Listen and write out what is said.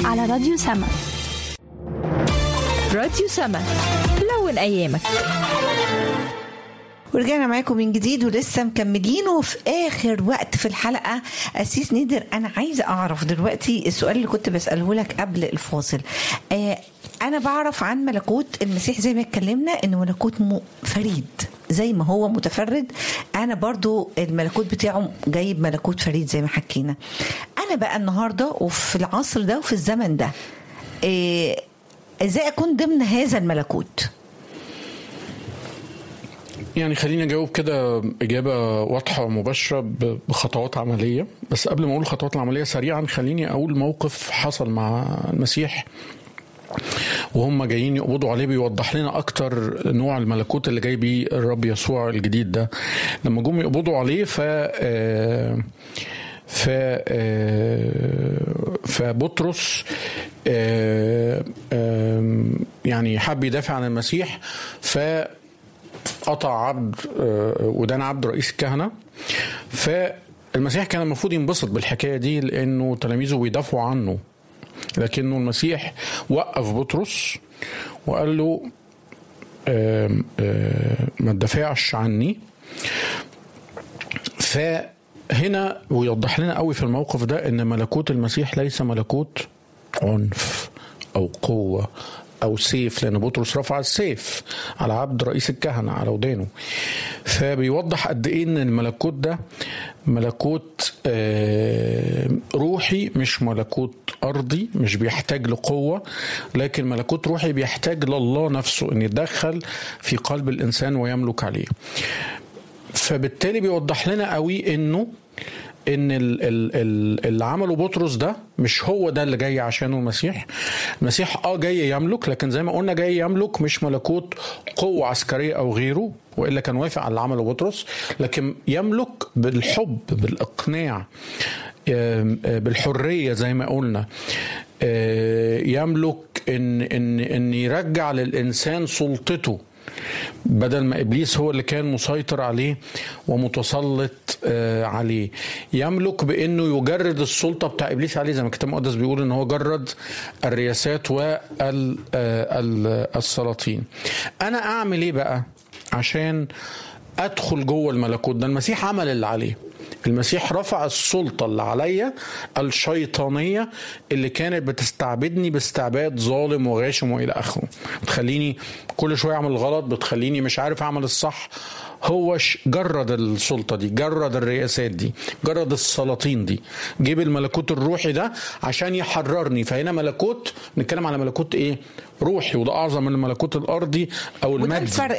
على راديو سما راديو سما لون ايامك ورجعنا معاكم من جديد ولسه مكملين وفي اخر وقت في الحلقه اسيس نادر انا عايزه اعرف دلوقتي السؤال اللي كنت بساله لك قبل الفاصل آه انا بعرف عن ملكوت المسيح زي ما اتكلمنا انه ملكوت م- فريد زي ما هو متفرد انا برضو الملكوت بتاعه جايب ملكوت فريد زي ما حكينا انا بقى النهارده وفي العصر ده وفي الزمن ده آه ازاي اكون ضمن هذا الملكوت يعني خليني اجاوب كده اجابه واضحه ومباشره ب- بخطوات عمليه بس قبل ما اقول الخطوات العمليه سريعا خليني اقول موقف حصل مع المسيح وهم جايين يقبضوا عليه بيوضح لنا اكتر نوع الملكوت اللي جاي بيه الرب يسوع الجديد ده لما جم يقبضوا عليه ف آه، ف آه، فبطرس آه، آم، يعني حب يدافع عن المسيح ف قطع عبد آه، ودان عبد رئيس الكهنه فالمسيح كان المفروض ينبسط بالحكايه دي لانه تلاميذه بيدافعوا عنه لكنه المسيح وقف بطرس وقال له آم، آه، ما تدافعش عني فهنا ويوضح لنا قوي في الموقف ده ان ملكوت المسيح ليس ملكوت عنف او قوه او سيف لان بطرس رفع السيف على عبد رئيس الكهنه على ودانه فبيوضح قد ايه ان الملكوت ده ملكوت آه، روحي مش ملكوت ارضي مش بيحتاج لقوه لكن ملكوت روحي بيحتاج لله نفسه ان يتدخل في قلب الانسان ويملك عليه فبالتالي بيوضح لنا قوي انه ان ال- ال- ال- اللي عمله بطرس ده مش هو ده اللي جاي عشانه المسيح المسيح اه جاي يملك لكن زي ما قلنا جاي يملك مش ملكوت قوة عسكرية او غيره والا كان وافق على اللي عمله بطرس لكن يملك بالحب بالاقناع آم، آه، بالحرية زي ما قلنا آه، يملك ان ان ان يرجع للانسان سلطته بدل ما ابليس هو اللي كان مسيطر عليه ومتسلط آه، عليه يملك بانه يجرد السلطه بتاع ابليس عليه زي ما الكتاب المقدس بيقول ان هو جرد الرياسات والسلاطين انا اعمل ايه بقى عشان ادخل جوه الملكوت ده المسيح عمل اللي عليه المسيح رفع السلطة اللي عليا الشيطانية اللي كانت بتستعبدني باستعباد ظالم وغاشم وإلى آخره بتخليني كل شوية أعمل غلط بتخليني مش عارف أعمل الصح هو ش- جرد السلطة دي جرد الرئاسات دي جرد السلاطين دي جيب الملكوت الروحي ده عشان يحررني فهنا ملكوت نتكلم على ملكوت ايه روحي وده اعظم من الملكوت الارضي او وده المادي الفرق